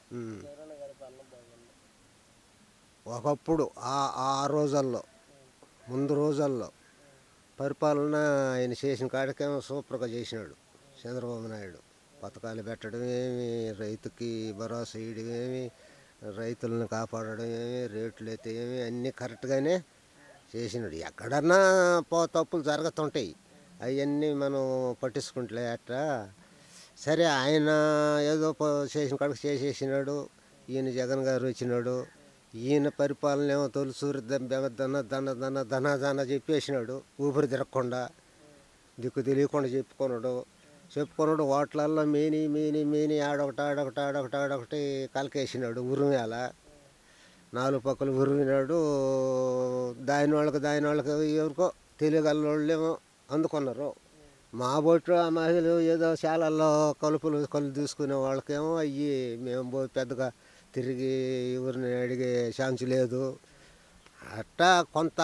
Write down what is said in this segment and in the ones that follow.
ఉమ్. చంద్రబాబు గారి పాలన బాగుంది ఒకప్పుడు ఆ ఆ రోజుల్లో ముందు రోజుల్లో పరిపాలన ఆయన చేసిన కాడికేమో సూపర్గా చేసినాడు చంద్రబాబు నాయుడు పథకాలు పెట్టడం ఏమి రైతుకి భరోసా ఇవ్వడం ఏమి రైతులను కాపాడడం ఏమి రేట్లు అయితే ఏమి అన్నీ కరెక్ట్గానే చేసినాడు ఎక్కడన్నా పో తప్పులు జరుగుతుంటాయి అవన్నీ మనం పట్టించుకుంటలే అట్లా సరే ఆయన ఏదో ప- చేసిన కాడికి చేసేసినాడు ఈయన జగన్ గారు వచ్చినాడు ఈయన పరిపాలన ఏమో తొలిసూరి దన దన దన దన దన దన చెప్పేసినాడు ఊపిరి తిరగకుండా దిక్కు తెలియకుండా చెప్పుకున్నాడు చెప్పుకున్నాడు ఓట్లల్లో మేని మేని మేని ఆడొకటి ఆడొకటి ఆడొకటి ఆడొకటి కలకేసినాడు ఉరిమేల నాలుగు పక్కలు ఉరిమినాడు దాని వాళ్ళకి దాని వాళ్ళకి ఎవరికో తెలియగల వాళ్ళేమో అందుకున్నారు మా బొట్టు ఆ మహిళలు ఏదో శాలల్లో కలుపులు కలు తీసుకునే వాళ్ళకేమో అయ్యి మేము పోయి పెద్దగా తిరిగి ఎవరిని అడిగే ఛాన్స్ లేదు అట్టా కొంత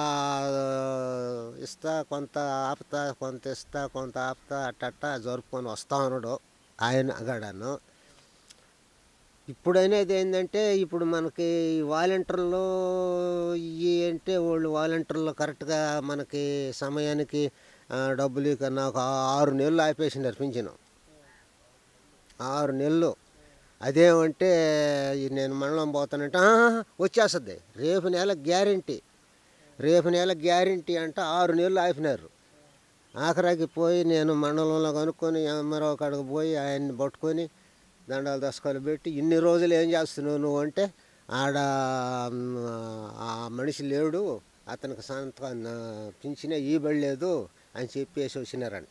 ఇస్తా కొంత ఆపుతా కొంత ఇస్తా కొంత ఆపుతా అట్టట్టా జరుపుకొని వస్తా ఉన్నాడు ఆయన గడను ఇప్పుడనేది ఏంటంటే ఇప్పుడు మనకి వాలంటీర్లు ఇవి అంటే వాళ్ళు వాలంటీర్లు కరెక్ట్గా మనకి సమయానికి ఆ, డబ్బులు ఇక నాకు ఆరు నెలలు ఆపేసినారు పింఛను ఆరు నెలలు అదేమంటే ఈ నేను మండలం పోతానంటే "ఆ, వచ్చేస్తుంది రేపు నెల గ్యారంటీ రేపు నెల గ్యారంటీ అంటే ఆరు నెలలు ఆపినారు ఆఖరాకి పోయి నేను మండలంలో కనుక్కొని ఎంఆర్ఓ కాడికి పోయి ఆయన్ని పట్టుకొని దండాలు దశకాలు పెట్టి ఇన్ని రోజులు ఏం చేస్తున్నావు నువ్వు అంటే ఆడ మ్, ఆ మనిషి లేడు అతనికి సంతకం పింఛనే ఇవ్వబడలేదు అని చెప్పేసి వచ్చినారంట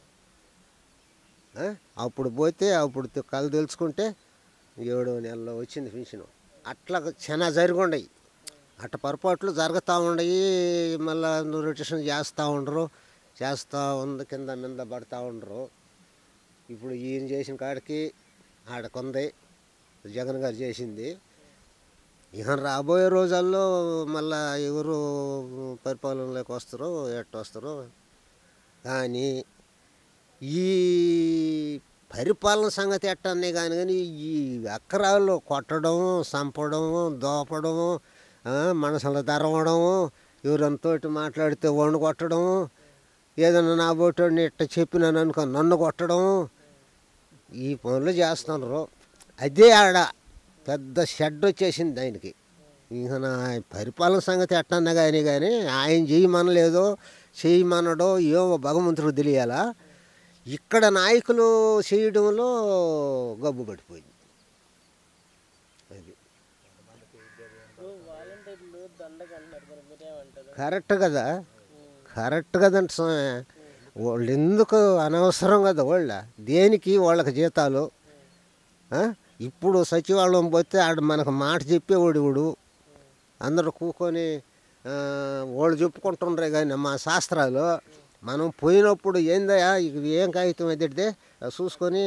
ఆ? అప్పుడు పోతే అప్పుడు తె- కళ్ళు తెలుసుకుంటే ఏడో నెలలో వచ్చింది పింఛను అట్లా చాలా జరిగి ఉండయి అట్ట పొరపాట్లు జరుగుతూ ఉండయి మళ్ళా రొటేషన్ చేస్తూ ఉండరు చేస్తూ ఉంది కింద మీద పడతా ఉండరు ఇప్పుడు ఈయన చేసిన కాడికి ఆడకుంది జగన్ గారు చేసింది ఇక రాబోయే రోజుల్లో మళ్ళా ఎవరు పరిపాలనలోకి వస్తారో ఎట్ట వస్తారో కానీ ఈ పరిపాలన సంగతి ఎట్టనే కానీ కానీ ఈ అక్కరాలు కొట్టడం చంపడం దోపడం ఆ, మనసులో తరవడం ఎవరంతోటి మాట్లాడితే వండు కొట్టడం ఏదన్నా నా బోటోడిని ఇట్ట చెప్పినాను అనుకో నన్ను కొట్టడం ఈ పనులు చేస్తున్నారు అదే ఆడ పెద్ద షెడ్ వచ్చేసింది ఆయనకి ఇక నా పరిపాలన సంగతి ఎట్టన్నా కానీ కానీ ఆయన చేయమనలేదో చేయమనడో ఏమో భగవంతుడు తెలియాలా ఇక్కడ నాయకులు చేయడంలో గబ్బు పడిపోయింది అది ఇప్పుడు వాలంటీర్లు దండగ అంటున్నారు మరి మీరేమంటారు కరెక్ట్ కదా కరెక్ట్ కదండి స్వామి వాళ్ళు ఎందుకు అనవసరం కదా వాళ్ళ దేనికి వాళ్ళకి జీతాలు ఆ? ఇప్పుడు సచివాలయం పోతే ఆడు మనకు మాట చెప్పేవాడు ఇవుడు అందరూ కూకొని ఆ, వాళ్ళు చెప్పుకుంటుండ్రే కానీ మా శాస్త్రాలు మనం పోయినప్పుడు ఏందయ్యా ఇక ఏం కాగితం ఎదిడితే చూసుకొని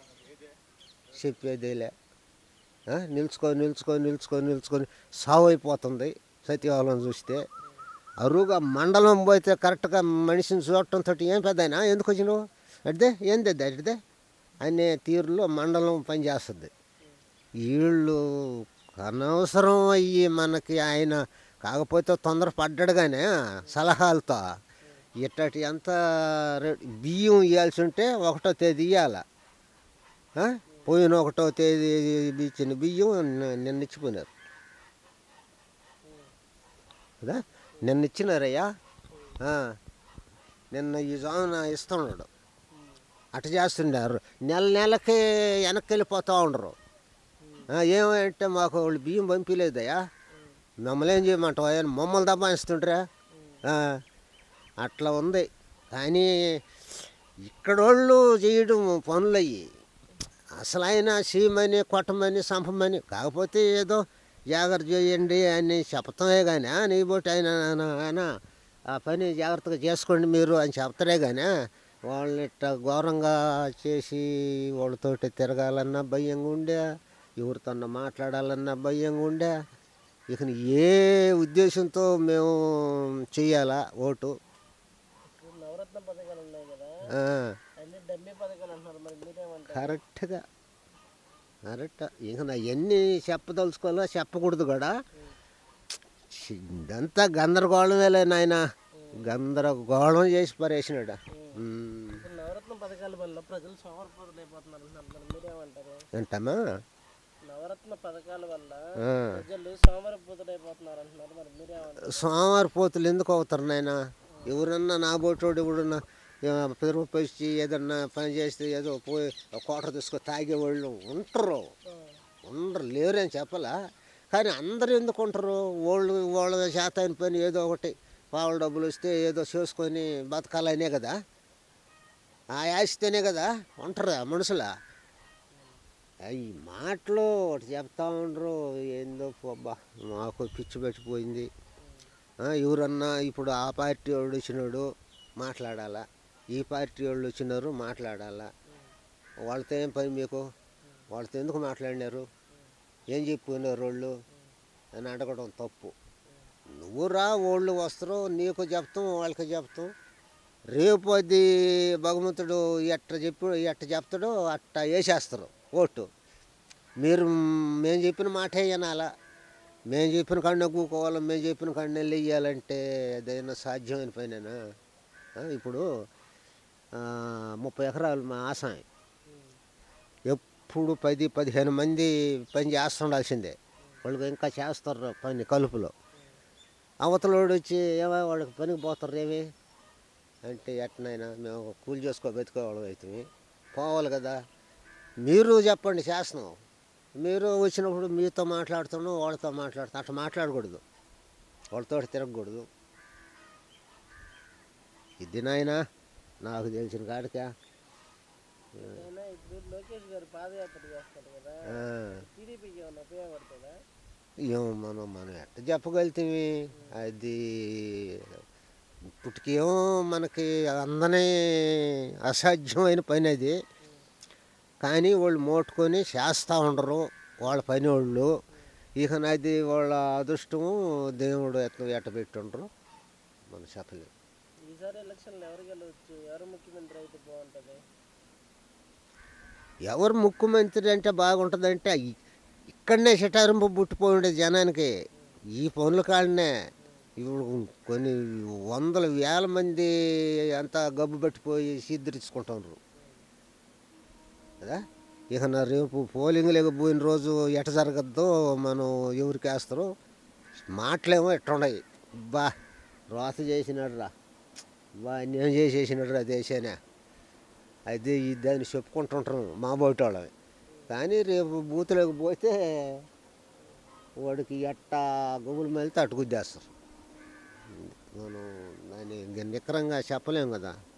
చెప్పేదేలే ఆ, నిల్చుకొని నిల్చుకొని నిల్చుకొని నిల్చుకొని సావు అయిపోతుంది సత్యవాలం చూస్తే అరువుగా మండలం పోతే కరెక్ట్గా మనిషిని చూడటంతో ఏం పెద్దయినా ఎందుకు వచ్చినావు అడితే ఏంది అడితే అనే తీరులో మండలం పనిచేస్తుంది వీళ్ళు అనవసరం అయ్యి మనకి ఆయన కాకపోతే తొందర పడ్డాడు కానీ సలహాలతో ఇట్టటి ఎంత రే- బియ్యం ఇవ్వాల్సి ఉంటే ఒకటో తేదీ ఇవ్వాల ఆ? పోయిన ఒకటో తేదీ ఇచ్చిన బియ్యం నిన్న- నిన్న ఇచ్చిపోయినారు కదా నిన్న ఇచ్చినారయ్యా ఆ. నిన్న ఈ జామున ఇస్తున్నాడు అట చేస్తుండారు నెల నెలకి వెనక్కి వెళ్ళిపోతూ ఉండరు ఆ, ఏమంటే మాకు వాళ్ళు బియ్యం పంపించలేదయ్యా మమ్మల్ని ఏం చేయమంటావు ఆయన మమ్మల్ని దబాయిస్తుంటారా ఆ, అట్లా ఉంది కానీ ఇక్కడోళ్ళు చేయడం పనులు అయ్యి అసలు ఆయన సీమని కొట్టమని చంపమని కాకపోతే ఏదో జాగ్రత్త చేయండి అని చెప్తామే కానీ నీ బట్టి ఆయన ఆయన ఆ పని జాగ్రత్తగా చేసుకోండి మీరు అని చెప్తారే కానీ వాళ్ళని ఇట్ట ఘోరంగా చేసి వాళ్ళతోటి తిరగాలన్నా భయంగా ఉండే ఎవరితోన్నా మాట్లాడాలన్నా భయంగా ఉండే ఇక ఏ ఉద్దేశంతో మేము చెయ్యాలా ఓటు ఇప్పుడు నవరత్న పథకాలు ఉన్నాయి కదా ఆ, అన్ని డమ్మీ పథకాలు అంటున్నారు మరి మీరేమంటారు కరెక్ట్గా అరట ఇంక నా ఎన్ని చెప్పదలుచుకోవాలో చెప్పకూడదు కూడా ఇదంతా గందరగోళమేలే నాయన గందరగోళం చేసి పరేసినాడు ఉమ్. ఇప్పుడు నవరత్న పథకాల వల్ల ప్రజలు సోమరిపోతులు అయిపోతున్నారు అంటున్నారు మరి మీరేమంటారు ఏంటమ్మా నవరత్న పథకాల వల్ల ఆ. ప్రజలు సోమరిపోతులు అయిపోతున్నారు అంటున్నారు మరి మీరేమంటారు సోమవారిపోతులు ఎందుకు అవుతారు నాయన ఎవరన్నా నా బోటోడు ఎవడన్నా పది రూపాయలు ఇచ్చి ఏదన్నా పని చేస్తే ఏదో పోయి కోట తీసుకొని తాగేవాళ్ళు ఉంటారు ఉండరు లేరని చెప్పలా కానీ అందరూ ఎందుకు ఉంటారు వాళ్ళు వాళ్ళ శాత అయిన పని ఏదో ఒకటి పావుల డబ్బులు వస్తే ఏదో చేసుకొని బతకాలనే కదా ఆ ఆశతోనే కదా ఉంటారు మనుషులా ఈ మాటలు ఒకటి చెప్తా ఉండరు ఏందో అబ్బా మాకు పిచ్చి పెట్టిపోయింది ఆ, ఎవరన్నా ఇప్పుడు ఆ పార్టీ వాళ్ళు వచ్చినాడు మాట్లాడాలా ఈ పార్టీ వాళ్ళు వచ్చినారు మాట్లాడాలా వాళ్ళతో ఏం పని మీకు వాళ్ళతో ఎందుకు మాట్లాడినారు ఏం చెప్పుకున్నారు వాళ్ళు అని అడగడం తప్పు నువ్వు రా వాళ్ళు వస్తారు నీకు చెప్తాం వాళ్ళకి చెప్తాం రేపు అది భగవంతుడు ఎట్ట చెప్పి ఎట్ట చెప్తాడో అట్ట వేసేస్తారు ఓటు మీరు మేము చెప్పిన మాటే వినాలా మేము చెప్పిన కాడనే కూకోవాలి మేము చెప్పిన కాడనే వెయ్యాలంటే అదైనా సాధ్యమైన పనేనా ఆ, ఇప్పుడు ఆ, ముప్పై ఎకరాలు మా ఆసాయం ఎప్పుడు పది పదిహేను మంది పని చేస్తుండాల్సిందే వాళ్ళు ఇంకా చేస్తారు పని కలుపులో అవతలోడు వచ్చి ఏమో వాళ్ళకి పనికి పోతారు ఏమి అంటే ఎట్టనైనా మేము కూలి చేసుకో బతికేవాళ్ళం అవుతుంది పోవాలి కదా మీరు చెప్పండి చేస్తున్నాం మీరు వచ్చినప్పుడు మీతో మాట్లాడుతున్నాం వాళ్ళతో మాట్లాడుతాం అట్లా మాట్లాడకూడదు వాళ్ళతో తిరగకూడదు ఇది నాయనా నాకు తెలిసిన కాడికా అయినా ఇప్పుడు లోకేష్ గారు పాదయాత్ర చేస్తారు కదా ఆ, టీడీపీకి ఏమైనా ఉపయోగపడుతుందా ఏమో మనం మనం ఎట్ట చెప్పగలుగుతామి అది ఇప్పటికేమో మనకి అందని అసాధ్యమైన పని అది కానీ వాళ్ళు మోటుకొని చేస్తూ ఉండరు వాళ్ళ పని వాళ్ళు ఇక నాది వాళ్ళ అదృష్టము దేవుడు ఎట్లా ఎట్ట పెట్టుండ్రు మనం చెప్పలేము ఈసారి ఎలక్షన్లు ఎవరు గెలవచ్చు ఎవరు ముఖ్యమంత్రి అయితే బాగుంటుంది ఎవరు ముఖ్యమంత్రి అంటే బాగుంటుందంటే ఇ- ఇక్కడనే శటారింపు పుట్టిపోయి ఉండేది జనానికి ఈ పనుల కాడనే ఇప్పుడు కొన్ని వందల వేల మంది అంతా గబ్బు పట్టిపోయి సిద్ధరించుకుంటున్నారు కదా ఇక నా రేపు పోలింగ్ లేకపోయిన రోజు ఎట జరగద్దో మనం ఎవరికి వేస్తారో మాటలేమో ఎట్టుండయి బా రోత చేసినాడు రా బా నేను చేసేసినాడు రా దేశానే అది ఇది అని చెప్పుకుంటుంటాం మా బయట వాళ్ళవి కానీ రేపు బూతులోకి పోతే వాడికి ఎట్టా గుబులు మెలితే అటు గుద్దేస్తారు మనం దాన్ని నిక్కరంగా చెప్పలేం కదా